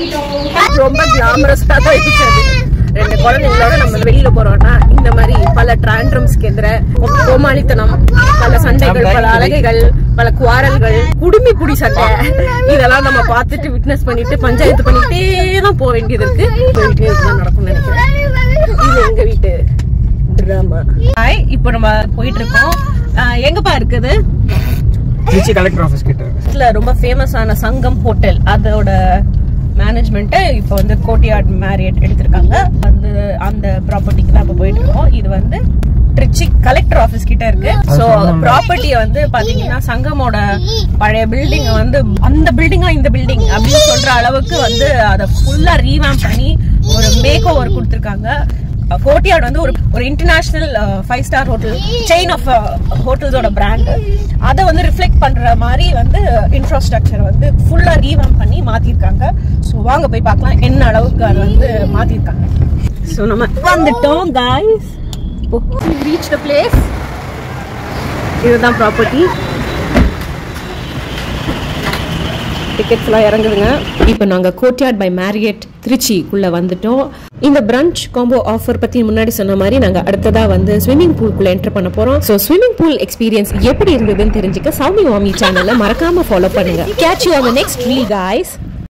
ரொம்ப கிளாமரஸா தான் இருக்காது ரெண்டு குழந்தைங்களோட நம்ம வெளியில போறோம்னா இந்த மாதிரி பல டிராண்ட்ரம்ஸ்க்கு எதிர கோமாளித்தனம் பல சண்டைகள் பல அழகைகள் பல குவாரல்கள் குடுமி புடி சண்டை இதெல்லாம் நம்ம பார்த்துட்டு விட்னஸ் பண்ணிட்டு பஞ்சாயத்து பண்ணிட்டே தான் போக வேண்டியது இருக்கு உங்க வீட்லயும் இதுதான் நடக்கும்னு நினைக்கிறேன் இது எங்க வீட்டு டிராமா ஹாய் இப்போ நம்ம போயிட்டு இருக்கோம் ஆஹ் எங்கப்பா இருக்குது திருச்சி கலெக்டர் ஆஃபீஸ் கிட்ட இதுல ரொம்ப ஃபேமஸான சங்கம் ஹோட்டல் அதோட மேனேஜ்மெண்ட்டை இப்போ வந்து கோட்டியாட் மேரியட் எடுத்திருக்காங்க அந்த அந்த ப்ராப்பர்ட்டிக்கு தான் இப்போ போயிட்டு இருக்கோம் இது வந்து திருச்சி கலெக்டர் ஆபீஸ் கிட்ட இருக்கு சோ ப்ராப்பர்ட்டியை வந்து பாத்தீங்கன்னா சங்கமோட பழைய பில்டிங் வந்து அந்த பில்டிங்கா இந்த பில்டிங் அப்படின்னு சொல்ற அளவுக்கு வந்து அதை ஃபுல்லா ரீவாம் பண்ணி ஒரு மேக் ஓவர் கொடுத்துருக்காங்க கோட்டியாட் வந்து ஒரு ஒரு international five star hotel chain of ஹோட்டல்ஸோட பிராண்ட் அதை வந்து ரிஃப்ளெக்ட் பண்ற மாதிரி வந்து இன்ஃப்ராஸ்ட்ரக்சர் வந்து ஃபுல்லா ரீவாம் பண்ணி மாத்திருக்காங்க ஸோ வாங்க போய் பார்க்கலாம் என்ன அளவுக்கு அதை வந்து மாத்திருக்காங்க ஸோ நம்ம வந்துட்டோம் காய்ஸ் ரீச் த பிளேஸ் இதுதான் ப்ராப்பர்ட்டி டிக்கெட்ஸ்லாம் இறங்குதுங்க இப்போ நாங்கள் கோட்யார்ட் பை மேரியட் திருச்சிக்குள்ளே வந்துட்டோம் இந்த பிரஞ்ச் காம்போ ஆஃபர் பற்றி முன்னாடி சொன்ன மாதிரி நாங்கள் அடுத்ததாக வந்து ஸ்விம்மிங் பூல்குள்ளே என்டர் பண்ண போகிறோம் ஸோ ஸ்விம்மிங் பூல் எக்ஸ்பீரியன்ஸ் எப்படி இருந்ததுன்னு தெரிஞ்சுக்க சௌமி வாமி சேனலை மறக்காமல் ஃபாலோ பண்ணுங்க catch you on the next reel guys